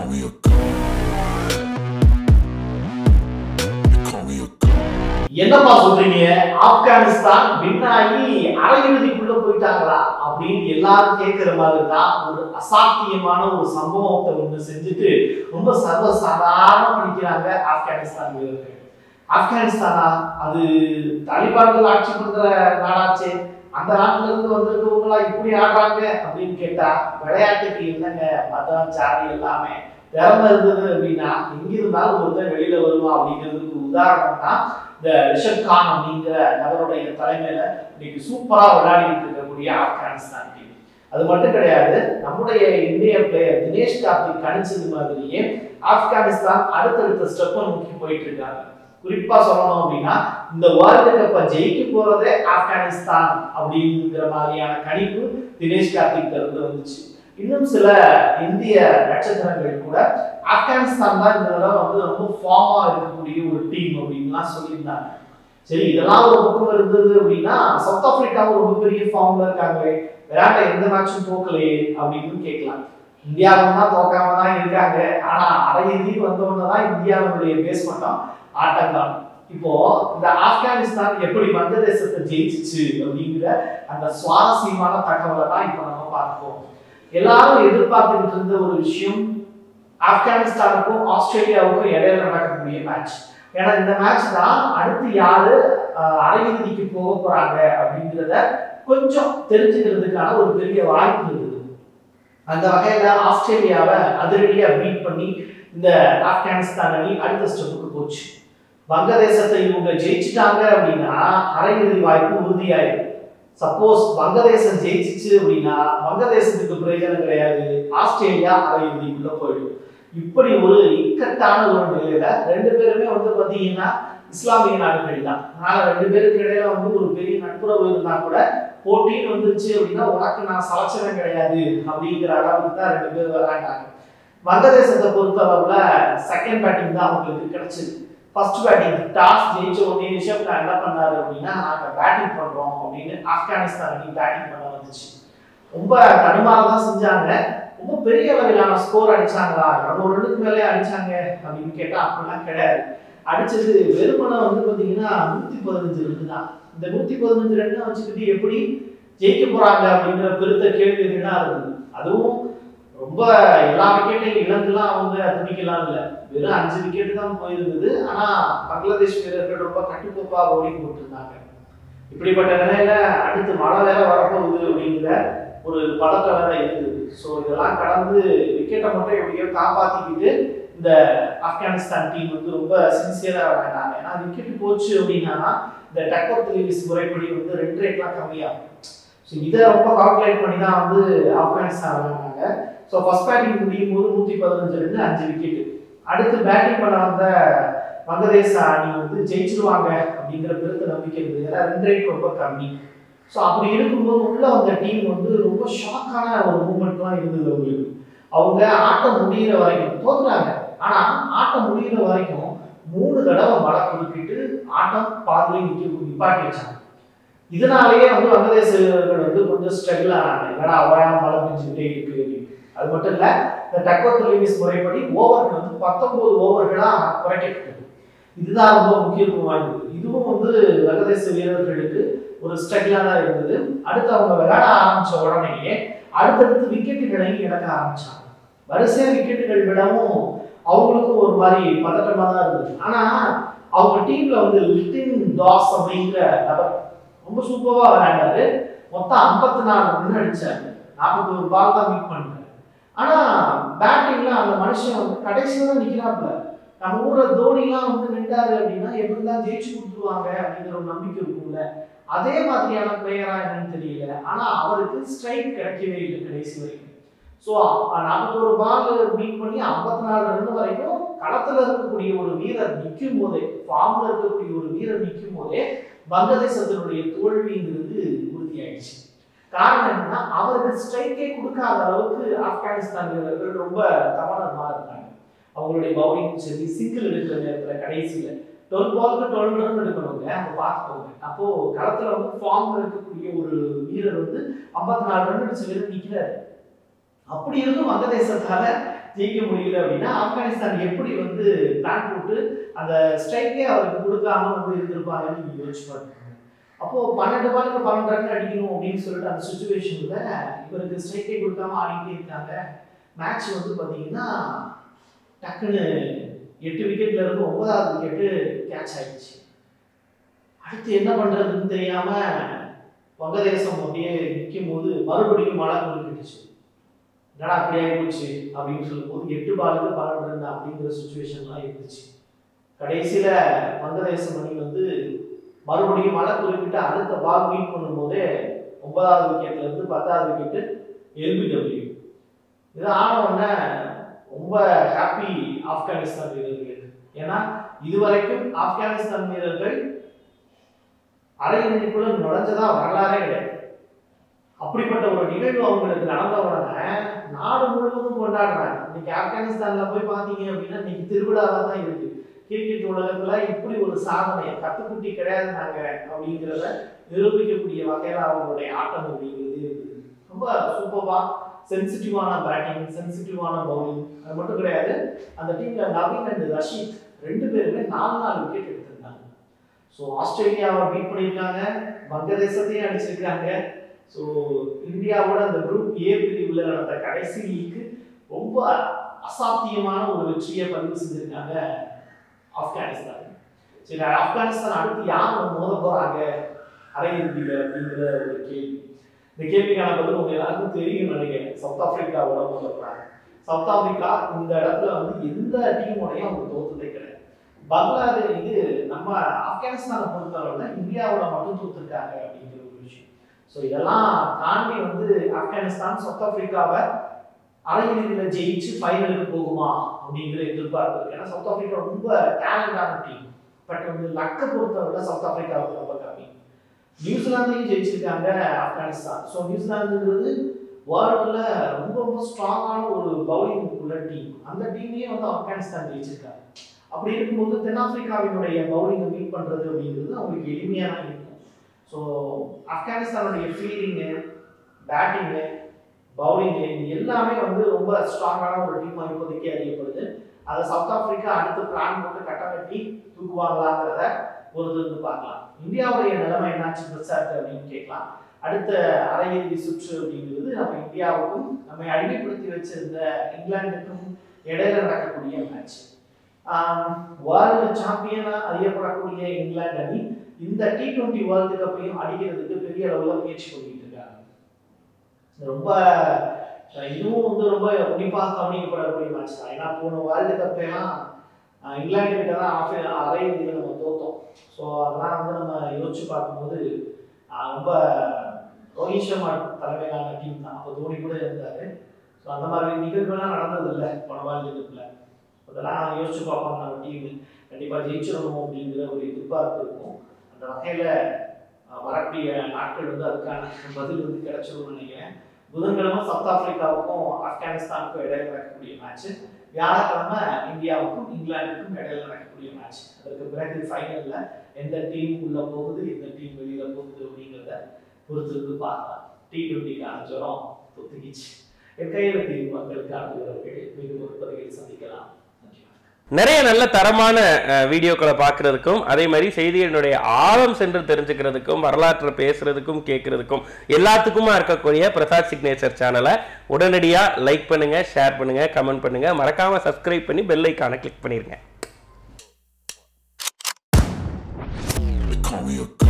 me a god. You call me a god. என்னப்பா சொல்றீங்க Afghanistan win ஆகி அரையிறுதிக்குள்ள போயிட்டாங்களா அப்படின்னு எல்லாரும் கேட்கிற மாதிரி தான் ஒரு அசாத்தியமான ஒரு சம்பவத்தை ஒண்ணு செஞ்சுட்டு ரொம்ப சர்வசாதாரண படிக்கிறாங்க ஆப்கானிஸ்தான் வீரர்கள் ஆப்கானிஸ்தானா அது தாலிபான்கள் ஆட்சி பண்ற நாடாச்சே அந்த நாட்டுல இருந்து வந்திருக்கவங்களா இப்படி ஆடுறாங்க அப்படின்னு கேட்டா விளையாட்டுக்கு என்னங்க மதம் சாதி எல்லாமே திறமை இருந்தது அப்படின்னா எங்க இருந்தாலும் ஒருத்தன் வெளியில வருவான் அப்படிங்கிறதுக்கு உதாரணம் தான் இந்த ரிஷப் கான் அப்படிங்கிற நபருடைய தலைமையில இன்னைக்கு சூப்பரா விளையாடிட்டு இருக்கக்கூடிய ஆப்கானிஸ்தான் டீம் அது மட்டும் கிடையாது நம்முடைய இந்திய பிளேயர் தினேஷ் கார்த்திக் கணிச்சது மாதிரியே ஆப்கானிஸ்தான் அடுத்தடுத்த ஸ்டெப்பை நோக்கி போயிட்டு இருக்காங்க குறிப்பா சொல்லணும் அப்படின்னா இந்த வேர்ல்டு கப்பை ஜெயிக்க போறதே ஆப்கானிஸ்தான் அப்படிங்கிற மாதிரியான கணிப்பு தினேஷ் கார்த்திக் இருந்து வந்துச்சு இன்னும் சில இந்திய நட்சத்திரங்கள் கூட ஆப்கானிஸ்தான் தான் இந்த தடவை வந்து ரொம்ப ஃபார்மா இருக்கக்கூடிய ஒரு டீம் அப்படின்லாம் சொல்லியிருந்தாங்க சரி இதெல்லாம் ஒரு பக்கம் இருந்தது அப்படின்னா சவுத் ஆப்பிரிக்காவும் ரொம்ப பெரிய ஃபார்ம்ல இருக்காங்களே விளையாட்ட எந்த மேட்சும் தோக்கலையே அப்படின்னு கேட்கலாம் இந்தியாவும் தான் தோக்காம தான் இருக்காங்க ஆனா அரையிறுதி வந்தவொன்னு தான் இந்தியாவுடைய பேஸ் மட்டும் ஆட்டங்கான் இப்போ இந்த ஆப்கானிஸ்தான் எப்படி வங்கதேசத்தை ஜெயிச்சிச்சு அப்படிங்கிற அந்த சுவாரஸ்யமான தகவலை தான் இப்போ நம்ம பார்ப்போம் எல்லாரும் எதிர்பார்த்துக்கிட்டு இருந்த ஒரு விஷயம் ஆப்கானிஸ்தானுக்கும் ஆஸ்திரேலியாவுக்கும் இடையில நடக்கக்கூடிய மேட்ச் ஏன்னா இந்த மேட்ச் தான் அடுத்து யாரு அஹ், அரையிறுதிக்கு போக போறாங்க அப்படிங்கிறத கொஞ்சம் தெரிஞ்சுக்கிறதுக்கான ஒரு பெரிய வாய்ப்பு இருந்தது அந்த வகையில ஆஸ்திரேலியாவை அதிரடியா பீட் பண்ணி இந்த ஆப்கானிஸ்தான் அணி அடுத்த ஸ்டெப்புக்கு போச்சு வங்கதேசத்தை இவங்க ஜெயிச்சிட்டாங்க அப்படின்னா அரையிறுதி வாய்ப்பு உறுதியாயிடும் சப்போஸ் வங்கதேசம் ஜெயிச்சிச்சு அப்படின்னா வங்கதேசத்துக்கு பிரயோஜனம் கிடையாது ஆஸ்திரேலியா அரையிறுதிக்குள்ள போயிடும் இப்படி ஒரு இக்கட்டான ஒரு நிலையில ரெண்டு பேருமே வந்து பாத்தீங்கன்னா இஸ்லாமிய நாடுகள் தான் அதனால ரெண்டு பேருக்கு இடையில வந்து ஒரு பெரிய நட்புறவு இருந்தா கூட போட்டின்னு வந்துருச்சு அப்படின்னா உனக்கு நான் சலச்சனம் கிடையாது அப்படிங்கிற அளவுக்கு தான் ரெண்டு பேர் விளையாண்டாங்க வங்கதேசத்தை பொறுத்தளவுல செகண்ட் பேட்டிங் தான் அவங்களுக்கு கிடைச்சது ஃபர்ஸ்ட் பேட்டிங் டாஸ் ஜெயிச்ச உடனே ரிஷப் கான் என்ன பண்ணாரு அப்படின்னா நாங்க பேட்டிங் பண்றோம் அப்படின்னு ஆப்கானிஸ்தான் அணி பேட்டிங் பண்ண வந்துச்சு ரொம்ப தடுமாற தான் செஞ்சாங்க ரொம்ப பெரிய அளவிலான ஸ்கோர் அடிச்சாங்களா இரநூறு ரன்னுக்கு மேலே அடிச்சாங்க அப்படின்னு கேட்டா அப்படிலாம் கிடையாது அடிச்சது வெறுமனை வந்து பாத்தீங்கன்னா நூத்தி பதினஞ்சு ரன் தான் இந்த நூத்தி பதினஞ்சு ரன் வச்சுக்கிட்டு எப்படி ஜெயிக்க போறாங்க அப்படிங்கிற பெருத்த கேள்விகள்லாம் இருந்தது அதுவும் ரொம்ப எல்லா விக்கெட்டையும் இழந்துலாம் அவங்க துணிக்கலாம் இல்லை வெறும் அஞ்சு விக்கெட் தான் போயிருந்தது ஆனா பங்களாதேஷ் வீரர்கள் ரொம்ப கட்டுக்கோப்பா ஓடிங் போட்டிருந்தாங்க இப்படிப்பட்ட நிலையில அடுத்து மழை வேற வரப்போகுது அப்படிங்கிற ஒரு பதட்டம் வேற இருந்தது ஸோ இதெல்லாம் கடந்து விக்கெட்டை மட்டும் எப்படியோ காப்பாத்திக்கிட்டு இந்த ஆப்கானிஸ்தான் டீம் வந்து ரொம்ப சின்சியரா விளையாண்டாங்க ஏன்னா விக்கெட் போச்சு அப்படின்னா இந்த டக்கர் லிவிஸ் முறைப்படி வந்து ரெண்டு ரேட்லாம் கம்மியாகும் ஸோ இதை ரொம்ப கால்குலேட் பண்ணி தான் வந்து ஆப்கானிஸ்தான் விளையாண்டாங்க ஸோ ஃபர்ஸ்ட் பேட்டிங் முடியும் போது நூற்றி பதினஞ்சு ரெண்டு அஞ்சு விக்கெட் அடுத்து பேட்டிங் பண்ண வந்த வங்கதேச அணி வந்து ஜெயிச்சிருவாங்க அப்படிங்கிற பெருத்த நம்பிக்கை இருந்தது ஏன்னா ரன் ரேட் ரொம்ப கம்மி ஸோ அப்படி இருக்கும்போது உள்ள வந்த டீம் வந்து ரொம்ப ஷாக்கான ஒரு மூமெண்ட்லாம் இருந்தது அவங்களுக்கு அவங்க ஆட்டம் முடியிற வரைக்கும் தோத்துறாங்க ஆனா ஆட்டம் முடியிற வரைக்கும் மூணு தடவை மழை குறுக்கிட்டு ஆட்டம் பாதிலே நிக்க நிப்பாட்டி வச்சாங்க இதனாலேயே வந்து வங்கதேச வீரர்கள் வந்து கொஞ்சம் ஸ்ட்ரகிள் ஆனாங்க என்னடா ஓயாம மழை பெஞ்சுக்கிட்டே இருக்கு அப்படின்னு. அது மட்டும் இல்ல இந்த டக்கோத் லிவிஸ் முறைப்படி ஓவர்கள் வந்து பத்தொன்பது ஓவர்களா குறைக்கப்பட்டது இதுதான் ரொம்ப முக்கியத்துவம் வாய்ந்தது இதுவும் வந்து வங்கதேச வீரர்களுக்கு ஒரு ஸ்ட்ரகிளா தான் இருந்தது அடுத்து அவங்க விளையாட ஆரம்பிச்ச உடனேயே அடுத்தடுத்து விக்கெட்டுகளையும் இழக்க ஆரம்பிச்சாங்க வரிசையா விக்கெட்டுகள் விடவும் அவங்களுக்கும் ஒரு மாதிரி பதட்டமா தான் இருந்தது ஆனா அவங்க டீம்ல வந்து லிட்டின் தாஸ் அப்படிங்கிற நபர் ரொம்ப சூப்பரா விளையாண்டாரு மொத்தம் ஐம்பத்தி நாலு ரன் அடிச்சாரு நாற்பத்தி ஒரு பால் தான் மீட் பண்ணாரு ஆனா பேட்டிங்ல அந்த மனுஷன் வந்து கடைசியில தான் நிக்கிறாப்புல நம்ம ஊர்ல தோனிலாம் வந்து நின்றாரு அப்படின்னா எப்படி தான் ஜெயிச்சு கொடுத்துருவாங்க அப்படிங்கிற ஒரு நம்பிக்கை இருக்கும்ல அதே மாதிரியான பிளேயரா என்னன்னு தெரியல ஆனா அவருக்கு ஸ்ட்ரைக் கிடைக்கவே இல்லை கடைசி வரைக்கும் ஸோ நாற்பத்தொரு பால் மீட் பண்ணி ஐம்பத்தி நாலு ரன் வரைக்கும் களத்துல இருக்கக்கூடிய ஒரு வீரர் நிற்கும் போதே ஃபார்ம்ல இருக்கக்கூடிய ஒரு வீரர் நிற்கும் போதே வங்கதேசத்தினுடைய தோல்விங்கிறது உறுதியாயிடுச்சு காரணம் என்னன்னா அவருக்கு ஸ்ட்ரைக்கே கொடுக்காத அளவுக்கு ஆப்கானிஸ்தான் வீரர்கள் ரொம்ப கவனமா இருந்தாங்க அவங்களுடைய பவுலிங் சரி சிங்கிள் எடுக்கிற நேரத்துல கடைசியில டுவெல் பாலுக்கு டுவெல் ரன் எடுக்கணுங்க அப்போ பார்த்துக்கோங்க அப்போ களத்துல வந்து ஃபார்ம்ல இருக்கக்கூடிய ஒரு வீரர் வந்து ஐம்பத்தி நாலு ரன் அடிச்ச வீரர் நிக்கிறாரு அப்படி இருந்தும் வங்கதேசத்தால ஜெயிக்க முடியல அப்படின்னா ஆப்கானிஸ்தான் எப்படி வந்து பிளான் போட்டு அந்த ஸ்ட்ரைக்கே அவருக்கு கொடுக்காம வந்து இருந்திருப்பாங்கன்னு நீங்க யோசிச்சு பாருங்க அப்போ பன்னெண்டு பாலுக்கு பன்னெண்டு ரன் அடிக்கணும் அப்படின்னு சொல்லிட்டு அந்த சுச்சுவேஷன்ல இவருக்கு ஸ்ட்ரைக்கே கொடுக்காம ஆடிக்கிட்டே இருக்காங்க மேட்ச் வந்து பாத்தீங்கன்னா டக்குன்னு எட்டு விக்கெட்ல இருந்து ஒன்பதாவது விக்கெட்டு கேட்ச் ஆயிடுச்சு அடுத்து என்ன பண்றதுன்னு தெரியாம வங்கதேசம் அப்படியே நிற்கும் போது மறுபடியும் மழை கொடுக்கிடுச்சு என்னடா அப்படி ஆயிப்போச்சு அப்படின்னு சொல்லும்போது எட்டு பாலுக்கு பன்னெண்டு ரன் அப்படிங்கிற சுச்சுவேஷன்லாம் இருந்துச்சு கடைசியில வங்கதேசம் அணி வந்து மறுபடியும் மழை குறிப்பிட்டு அடுத்த பால் மீட் பண்ணும்போதே ஒன்பதாவது விக்கெட்ல இருந்து பத்தாவது விக்கெட்டு எல்பிடபிள்யூ இது ஆன உடனே ரொம்ப ஹாப்பி ஆப்கானிஸ்தான் வீரர்களுக்கு ஏன்னா இதுவரைக்கும் ஆப்கானிஸ்தான் வீரர்கள் அரையிறுதிக்குள்ள நுழைஞ்சதா வரலாறே கிடையாது அப்படிப்பட்ட ஒரு நிகழ்வு அவங்களுக்கு நடந்த உடனே நாடு முழுவதும் கொண்டாடுறாங்க இன்னைக்கு ஆப்கானிஸ்தான்ல போய் பாத்தீங்க அப்படின்னா இன்னைக்கு திருவிழாவா தான் இருக்கு கிரிக்கெட் உலகத்துல இப்படி ஒரு சாதனை கத்துக்குட்டி கிடையாது நாங்க அப்படிங்கிறத நிரூபிக்கக்கூடிய வகையில அவங்களுடைய ஆட்டம் அப்படிங்கிறது இருக்குது ரொம்ப சூப்பர்வா சென்சிட்டிவான பேட்டிங் சென்சிட்டிவான பவுலிங் அது மட்டும் கிடையாது அந்த டீம்ல நவீன் அண்ட் ரஷீத் ரெண்டு பேருமே நாலு நாலு விக்கெட் எடுத்திருந்தாங்க ஸோ ஆஸ்திரேலியாவை பீட் பண்ணியிருக்காங்க வங்கதேசத்தையும் அடிச்சிருக்காங்க ஸோ இந்தியாவோட அந்த குரூப் ஏ பிரிவில் நடந்த கடைசி லீக்கு ரொம்ப அசாத்தியமான ஒரு வெற்றியை பதிவு செஞ்சிருக்காங்க ஆப்கானிஸ்தான் சரி ஆப்கானிஸ்தான் அடுத்து யார் மோத போறாங்க அரையிறுதியில் அப்படிங்கிற ஒரு கேள்வி இந்த கேள்விக்கான பதில் உங்க எல்லாருக்கும் தெரியும் நினைக்கிறேன் சவுத் ஆப்பிரிக்காவோட மோத போறாங்க சவுத் ஆப்பிரிக்கா இந்த இடத்துல வந்து எந்த டீமோடையும் அவங்க தோத்ததே கிடையாது பங்களாதேஷ் இது நம்ம ஆப்கானிஸ்தானை பொறுத்தளவுல இந்தியாவோட மட்டும் தோத்துருக்காங்க அப்படிங்கிற ஒரு விஷயம் ஸோ இதெல்லாம் தாண்டி வந்து ஆப்கானிஸ்தான் சவுத் ஆப்பிரிக்காவை அரையிறுதியில் ஜெயிச்சு ஃபைனலுக்கு போகுமா அப்படிங்கிற எதிர்பார்ப்பு இருக்கு ஏன்னா சவுத் ஆப்பிரிக்கா ரொம்ப டேலண்டான டீம் பட் வந்து லக்கை பொறுத்தவரை சவுத் ஆப்பிரிக்காவுக்கு ரொம்ப கம்மி நியூசிலாந்தையும் ஜெயிச்சிருக்காங்க ஆப்கானிஸ்தான் ஸோ நியூசிலாந்துங்கிறது வேர்ல்டில் ரொம்ப ரொம்ப ஸ்ட்ராங்கான ஒரு பவுலிங் உள்ள டீம் அந்த டீமையே வந்து ஆப்கானிஸ்தான் ஜெயிச்சிருக்காங்க அப்படி இருக்கும்போது தென்னாப்பிரிக்காவினுடைய பவுலிங்கை மீட் பண்ணுறது அப்படிங்கிறது அவங்களுக்கு எளிமையாக தான் இருக்கும் ஸோ ஆப்கானிஸ்தானுடைய ஃபீல்டிங்கு பேட்டிங்கு பவுலிங்கு இது எல்லாமே வந்து ரொம்ப ஸ்ட்ராங்கான ஒரு டீமாக இப்போதைக்கு அறியப்படுது அதை சவுத் ஆப்பிரிக்கா அடுத்து பிளான் போட்டு கட்டமைட்டி தூக்குவாங்களாங்கிறத பொறுத்து வந்து பார்க்கலாம் இந்தியாவுடைய நிலைமை என்னாச்சு பெருசாக அப்படின்னு கேட்கலாம் அடுத்த அரையிறுதி சுற்று அப்படிங்கிறது நம்ம இந்தியாவுக்கும் நம்மை அடிமைப்படுத்தி வச்சிருந்த இங்கிலாந்துக்கும் இடையில நடக்கக்கூடிய மேட்ச் வேர்ல்டு சாம்பியனா அறியப்படக்கூடிய இங்கிலாந்து அணி இந்த டி டுவெண்ட்டி வேர்ல்டு கப்பையும் அடிக்கிறதுக்கு பெரிய அளவில் முயற்சி பண்ணிட்டு இருக்காங்க ரொம்ப அஹ், இதுவும் வந்து ரொம்ப உன்னிப்பாக கவனிக்கப்படக்கூடிய மேட்ச் தான் ஏன்னா போன வேர்ல்டு கப்பெல்லாம் இங்கிலாந்து கிட்ட தான் ஆஃப் அரையிறுதியில் நம்ம தோத்தோம் ஸோ அதெல்லாம் வந்து நம்ம யோசிச்சு பார்க்கும்போது அஹ், ரொம்ப ரோஹித் சர்மா தலைமையிலான டீம் தான் அப்போ தோனி கூட இருந்தாரு ஸோ அந்த மாதிரி நிகழ்வுலாம் நடந்ததில்லை போன வேர்ல்டு கப்பில் அதெல்லாம் யோசிச்சு பார்ப்பாங்க நம்ம டீம் கண்டிப்பாக ஜெயிச்சிடணும் அப்படிங்கிற ஒரு எதிர்பார்ப்பு இருக்கும் அந்த வகையில் வரக்கூடிய நாட்கள் வந்து அதுக்கான பதில் வந்து கிடைச்சிரும்னு நினைக்கிறேன் புதன்கிழமை சவுத் ஆப்பிரிக்காவுக்கும் ஆப்கானிஸ்தானுக்கும் இடையில நடக்கக்கூடிய மேட்ச் வியாழக்கிழமை இந்தியாவுக்கும் இங்கிலாந்துக்கும் இடையில நடக்கக்கூடிய மேட்ச் அதற்கு பிறகு ஃபைனல்ல எந்த டீம் உள்ள போகுது எந்த டீம் வெளியில போகுது அப்படிங்கிறத பொறுத்திருந்து பார்க்கலாம் டி டுவெண்ட்டிக்கான ஜுரம் தொத்துக்கிச்சு என் கையில் தீர்வு மக்களுக்கான வீரர்கள் மீண்டும் ஒரு பதிவில் சந்திக்கலாம் நன்றி வணக்கம். நிறைய நல்ல தரமான அஹ், வீடியோக்களை பார்க்கறதுக்கும் அதே மாதிரி செய்திகளினுடைய ஆழம் சென்று தெரிஞ்சுக்கிறதுக்கும் வரலாற்றை பேசுறதுக்கும் கேட்கறதுக்கும் எல்லாத்துக்குமா இருக்கக்கூடிய பிரசாத் சிக்னேச்சர் சேனலை உடனடியாக லைக் பண்ணுங்க ஷேர் பண்ணுங்க கமெண்ட் பண்ணுங்க மறக்காம சப்ஸ்கிரைப் பண்ணி பெல் ஐக்கானை கிளிக் பண்ணிருங்க They call me a